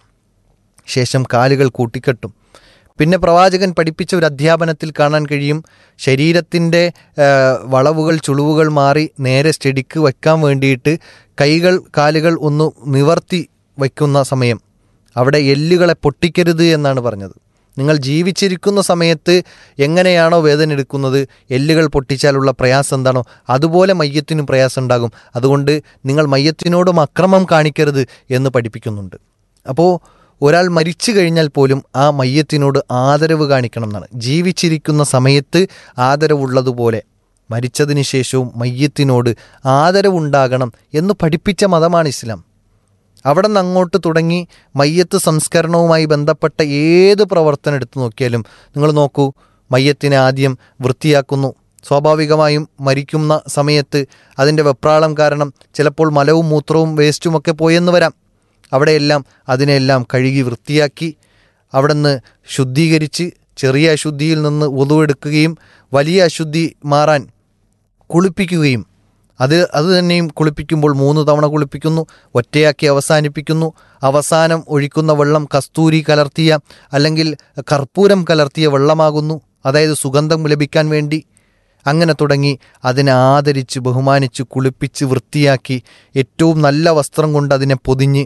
ശേഷം കാലുകൾ കൂട്ടിക്കെട്ടും പിന്നെ പ്രവാചകൻ പഠിപ്പിച്ച ഒരു അധ്യാപനത്തിൽ കാണാൻ കഴിയും ശരീരത്തിൻ്റെ ആ, വളവുകൾ ചുളിവുകൾ മാറി നേരെ സ്റ്റഡിക്ക് വയ്ക്കാൻ വേണ്ടിയിട്ട് കൈകൾ കാലുകൾ ഒന്ന് നിവർത്തി വയ്ക്കുന്ന സമയം അവിടെ എല്ലുകളെ പൊട്ടിക്കരുത് എന്നാണ് പറഞ്ഞത് നിങ്ങൾ ജീവിച്ചിരിക്കുന്ന സമയത്ത് എങ്ങനെയാണോ വേദന എടുക്കുന്നത് എല്ലുകൾ പൊട്ടിച്ചാലുള്ള പ്രയാസം എന്താണോ അതുപോലെ മയ്യത്തിനും പ്രയാസം ഉണ്ടാകും അതുകൊണ്ട് നിങ്ങൾ മയ്യത്തിനോടും അക്രമം കാണിക്കരുത് എന്ന് പഠിപ്പിക്കുന്നുണ്ട് അപ്പോൾ ഒരാൾ മരിച്ചു കഴിഞ്ഞാൽ പോലും ആ മയ്യത്തിനോട് ആദരവ് കാണിക്കണം എന്നാണ് ജീവിച്ചിരിക്കുന്ന സമയത്ത് ആദരവുള്ളതുപോലെ മരിച്ചതിന് ശേഷവും മയ്യത്തിനോട് ആദരവുണ്ടാകണം എന്ന് പഠിപ്പിച്ച മതമാണ് ഇസ്ലാം അവിടെ നിന്ന് അങ്ങോട്ട് തുടങ്ങി മയ്യത്ത് സംസ്കരണവുമായി ബന്ധപ്പെട്ട ഏത് പ്രവർത്തനം എടുത്തു നോക്കിയാലും നിങ്ങൾ നോക്കൂ മയ്യത്തിനെ ആദ്യം വൃത്തിയാക്കുന്നു സ്വാഭാവികമായും മരിക്കുന്ന സമയത്ത് അതിൻ്റെ വെപ്രാളം കാരണം ചിലപ്പോൾ മലവും മൂത്രവും വേസ്റ്റുമൊക്കെ പോയെന്ന് വരാം അവിടെയെല്ലാം അതിനെല്ലാം കഴുകി വൃത്തിയാക്കി അവിടെ നിന്ന് ശുദ്ധീകരിച്ച് ചെറിയ അശുദ്ധിയിൽ നിന്ന് ഒതുവെടുക്കുകയും വലിയ അശുദ്ധി മാറാൻ കുളിപ്പിക്കുകയും അത് അത് തന്നെയും കുളിപ്പിക്കുമ്പോൾ മൂന്ന് തവണ കുളിപ്പിക്കുന്നു ഒറ്റയാക്കി അവസാനിപ്പിക്കുന്നു അവസാനം ഒഴിക്കുന്ന വെള്ളം കസ്തൂരി കലർത്തിയ അല്ലെങ്കിൽ കർപ്പൂരം കലർത്തിയ വെള്ളമാകുന്നു അതായത് സുഗന്ധം ലഭിക്കാൻ വേണ്ടി അങ്ങനെ തുടങ്ങി അതിനെ ആദരിച്ച് ബഹുമാനിച്ച് കുളിപ്പിച്ച് വൃത്തിയാക്കി ഏറ്റവും നല്ല വസ്ത്രം കൊണ്ട് അതിനെ പൊതിഞ്ഞ്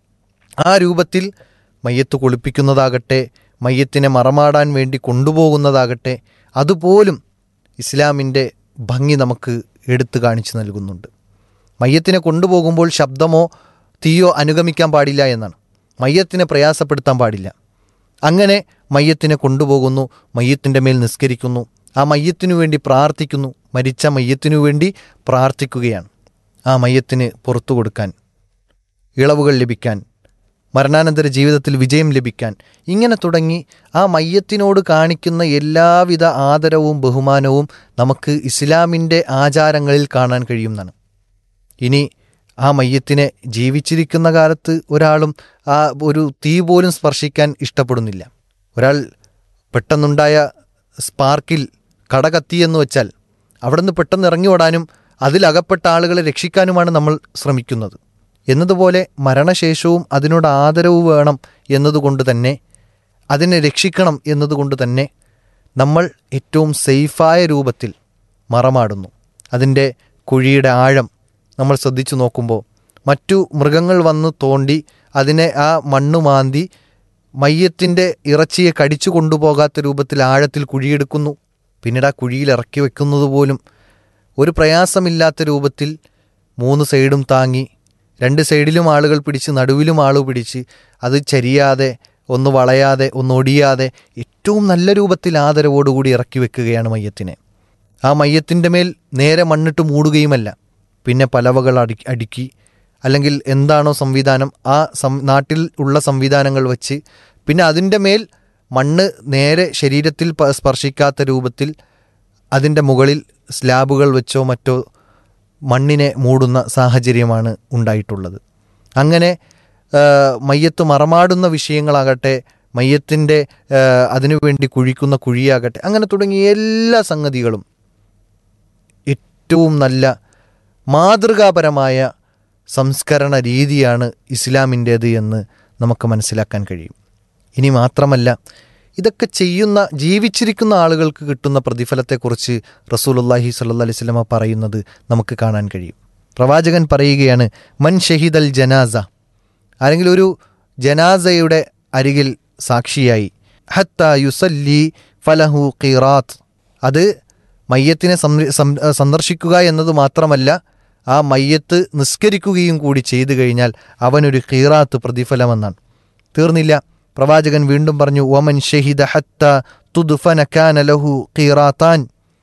ആ രൂപത്തിൽ മയ്യത്ത് കുളിപ്പിക്കുന്നതാകട്ടെ മയ്യത്തിനെ മറമാടാൻ വേണ്ടി കൊണ്ടുപോകുന്നതാകട്ടെ അതുപോലും ഇസ്ലാമിൻ്റെ ഭംഗി നമുക്ക് എടുത്തു കാണിച്ചു നൽകുന്നുണ്ട് മയ്യത്തിനെ കൊണ്ടുപോകുമ്പോൾ ശബ്ദമോ തീയോ അനുഗമിക്കാൻ പാടില്ല എന്നാണ് മയ്യത്തിനെ പ്രയാസപ്പെടുത്താൻ പാടില്ല അങ്ങനെ മയ്യത്തിനെ കൊണ്ടുപോകുന്നു മയ്യത്തിൻ്റെ മേൽ നിസ്കരിക്കുന്നു ആ മയ്യത്തിനു വേണ്ടി പ്രാർത്ഥിക്കുന്നു മരിച്ച മയ്യത്തിനു വേണ്ടി പ്രാർത്ഥിക്കുകയാണ് ആ മയ്യത്തിന് പുറത്തു കൊടുക്കാൻ ഇളവുകൾ ലഭിക്കാൻ മരണാനന്തര ജീവിതത്തിൽ വിജയം ലഭിക്കാൻ ഇങ്ങനെ തുടങ്ങി ആ മയ്യത്തിനോട് കാണിക്കുന്ന എല്ലാവിധ ആദരവും ബഹുമാനവും നമുക്ക് ഇസ്ലാമിൻ്റെ ആചാരങ്ങളിൽ കാണാൻ കഴിയുന്നതാണ് ഇനി ആ മയ്യത്തിനെ ജീവിച്ചിരിക്കുന്ന കാലത്ത് ഒരാളും ആ ഒരു തീ പോലും സ്പർശിക്കാൻ ഇഷ്ടപ്പെടുന്നില്ല ഒരാൾ പെട്ടെന്നുണ്ടായ സ്പാർക്കിൽ കട കത്തിയെന്ന് വെച്ചാൽ അവിടെ നിന്ന് പെട്ടെന്ന് ഇറങ്ങി ഓടാനും അതിലകപ്പെട്ട ആളുകളെ രക്ഷിക്കാനുമാണ് നമ്മൾ ശ്രമിക്കുന്നത് എന്നതുപോലെ മരണശേഷവും അതിനോട് ആദരവ് വേണം എന്നതുകൊണ്ട് തന്നെ അതിനെ രക്ഷിക്കണം എന്നതുകൊണ്ട് തന്നെ നമ്മൾ ഏറ്റവും സേഫായ രൂപത്തിൽ മറമാടുന്നു അതിൻ്റെ കുഴിയുടെ ആഴം നമ്മൾ ശ്രദ്ധിച്ചു നോക്കുമ്പോൾ മറ്റു മൃഗങ്ങൾ വന്ന് തോണ്ടി അതിനെ ആ മണ്ണ് മാന്തി മയ്യത്തിൻ്റെ ഇറച്ചിയെ കടിച്ചു കൊണ്ടുപോകാത്ത രൂപത്തിൽ ആഴത്തിൽ കുഴിയെടുക്കുന്നു പിന്നീട് ആ കുഴിയിൽ ഇറക്കി വെക്കുന്നത് പോലും ഒരു പ്രയാസമില്ലാത്ത രൂപത്തിൽ മൂന്ന് സൈഡും താങ്ങി രണ്ട് സൈഡിലും ആളുകൾ പിടിച്ച് നടുവിലും ആളു പിടിച്ച് അത് ചരിയാതെ ഒന്ന് വളയാതെ ഒന്ന് ഒടിയാതെ ഏറ്റവും നല്ല രൂപത്തിൽ ആദരവോടുകൂടി ഇറക്കി വെക്കുകയാണ് മയ്യത്തിനെ ആ മയ്യത്തിൻ്റെ മേൽ നേരെ മണ്ണിട്ട് മൂടുകയുമല്ല പിന്നെ പലവകൾ അടി അടുക്കി അല്ലെങ്കിൽ എന്താണോ സംവിധാനം ആ സം നാട്ടിൽ ഉള്ള സംവിധാനങ്ങൾ വെച്ച് പിന്നെ അതിൻ്റെ മേൽ മണ്ണ് നേരെ ശരീരത്തിൽ പ- സ്പർശിക്കാത്ത രൂപത്തിൽ അതിൻ്റെ മുകളിൽ സ്ലാബുകൾ വെച്ചോ മറ്റോ മണ്ണിനെ മൂടുന്ന സാഹചര്യമാണ് ഉണ്ടായിട്ടുള്ളത് അങ്ങനെ ആ, മയ്യത്ത് മറമാടുന്ന വിഷയങ്ങളാകട്ടെ മയ്യത്തിൻ്റെ ആ, അതിനുവേണ്ടി കുഴിക്കുന്ന കുഴിയാകട്ടെ അങ്ങനെ തുടങ്ങിയ എല്ലാ സംഗതികളും ഏറ്റവും നല്ല മാതൃകാപരമായ സംസ്കരണ രീതിയാണ് ഇസ്ലാമിൻ്റേത് എന്ന് നമുക്ക് മനസ്സിലാക്കാൻ കഴിയും ഇനി മാത്രമല്ല ഇതൊക്കെ ചെയ്യുന്ന ജീവിച്ചിരിക്കുന്ന ആളുകൾക്ക് കിട്ടുന്ന പ്രതിഫലത്തെക്കുറിച്ച് റസൂലുല്ലാഹി സല്ലാ അലൈഹി സ്വലമ പറയുന്നത് നമുക്ക് കാണാൻ കഴിയും പ്രവാചകൻ പറയുകയാണ് മൻ ഷഹീദ് അൽ ജനാസ ആരെങ്കിലും ഒരു ജനാസയുടെ അരികിൽ സാക്ഷിയായി ഹത്ത യുസല്ലി ഫലഹു ഖിറാത്ത് അത് മയ്യത്തിനെ സം- സം- സന്ദർശിക്കുക എന്നത് മാത്രമല്ല ആ മയ്യത്ത് നിസ്കരിക്കുകയും കൂടി ചെയ്തു കഴിഞ്ഞാൽ അവനൊരു ഖീറാത്ത് പ്രതിഫലമെന്നാണ് തീർന്നില്ല പ്രവാചകൻ വീണ്ടും പറഞ്ഞു ഒമൻ ഷഹിദ ഹത്ത തുദ്ഫന കാന ലഹു ഖീറാത്താൻ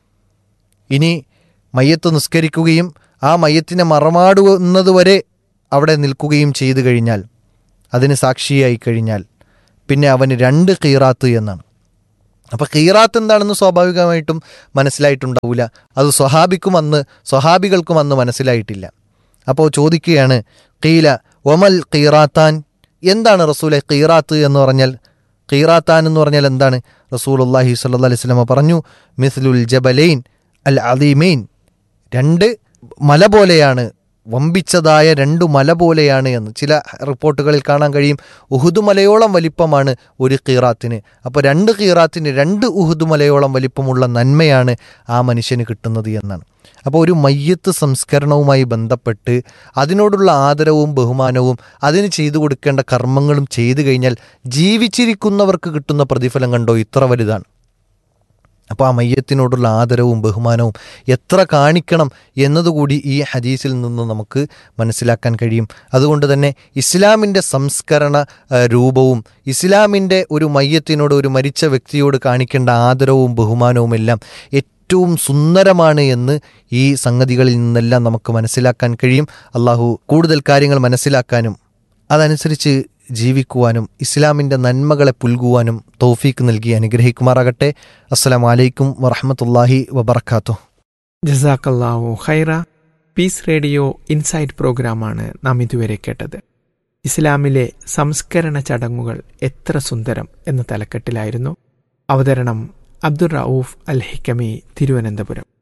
ഇനി മയ്യത്ത് നിസ്കരിക്കുകയും ആ മയ്യത്തിനെ മറമാടുന്നതുവരെ അവിടെ നിൽക്കുകയും ചെയ്തു കഴിഞ്ഞാൽ അതിന് സാക്ഷിയായി കഴിഞ്ഞാൽ പിന്നെ അവന് രണ്ട് ഖീറാത്ത് എന്നാണ് അപ്പോൾ ഖീറാത്ത് എന്താണെന്ന് സ്വാഭാവികമായിട്ടും മനസ്സിലായിട്ടുണ്ടാവില്ല അത് സ്വഹാബിക്കും അന്ന് സ്വഹാബികൾക്കും അന്ന് മനസ്സിലായിട്ടില്ല അപ്പോൾ ചോദിക്കുകയാണ് ഖീല ഒമൽ ഖീറാത്താൻ എന്താണ് റസൂലെ ഖീറാത്ത് എന്ന് പറഞ്ഞാൽ ഖീറാത്താൻ എന്ന് പറഞ്ഞാൽ എന്താണ് റസൂൽ അള്ളാഹി സല്ലാ അലൈഹി സ്വലമ പറഞ്ഞു മിസ്ലുൽ ജബലൈൻ അൽ അദീമൈൻ രണ്ട് മല പോലെയാണ് വമ്പിച്ചതായ രണ്ടു മല പോലെയാണ് എന്ന് ചില റിപ്പോർട്ടുകളിൽ കാണാൻ കഴിയും ഉഹുദ് മലയോളം വലിപ്പമാണ് ഒരു ഖീറാത്തിന് അപ്പോൾ രണ്ട് ഖീറാത്തിന് രണ്ട് ഉഹുദ് മലയോളം വലിപ്പമുള്ള നന്മയാണ് ആ മനുഷ്യന് കിട്ടുന്നത് എന്നാണ് അപ്പോൾ ഒരു മയ്യത്ത് സംസ്കരണവുമായി ബന്ധപ്പെട്ട് അതിനോടുള്ള ആദരവും ബഹുമാനവും അതിന് ചെയ്തു കൊടുക്കേണ്ട കർമ്മങ്ങളും ചെയ്തു കഴിഞ്ഞാൽ ജീവിച്ചിരിക്കുന്നവർക്ക് കിട്ടുന്ന പ്രതിഫലം കണ്ടോ ഇത്ര വലുതാണ് അപ്പോൾ ആ മയ്യത്തിനോടുള്ള ആദരവും ബഹുമാനവും എത്ര കാണിക്കണം എന്നതുകൂടി ഈ ഹദീസിൽ നിന്ന് നമുക്ക് മനസ്സിലാക്കാൻ കഴിയും അതുകൊണ്ട് തന്നെ ഇസ്ലാമിൻ്റെ സംസ്കരണ ആ, രൂപവും ഇസ്ലാമിൻ്റെ ഒരു മയ്യത്തിനോട് ഒരു മരിച്ച വ്യക്തിയോട് കാണിക്കേണ്ട ആദരവും ബഹുമാനവും എല്ലാം ഏറ്റവും സുന്ദരമാണ് എന്ന് ഈ സംഗതികളിൽ നിന്നെല്ലാം നമുക്ക് മനസ്സിലാക്കാൻ കഴിയും അള്ളാഹു കൂടുതൽ കാര്യങ്ങൾ മനസ്സിലാക്കാനും അതനുസരിച്ച് ജീവിക്കുവാനും ഇസ്ലാമിൻ്റെ നന്മകളെ പുൽകുവാനും തൗഫീക്ക് നൽകി അനുഗ്രഹിക്കുമാറാകട്ടെ അസ്സലാമു അലൈക്കും വറഹമത്തല്ലാഹി വബർക്കാത്തു ജസാക്കല്ലാവു ഖൈറ പീസ് റേഡിയോ ഇൻസൈറ്റ് പ്രോഗ്രാമാണ് നാം ഇതുവരെ കേട്ടത് ഇസ്ലാമിലെ സംസ്കരണ ചടങ്ങുകൾ എത്ര സുന്ദരം എന്ന തലക്കെട്ടിലായിരുന്നു അവതരണം അബ്ദുർ റൌഫ് അൽ ഹിക്കമി തിരുവനന്തപുരം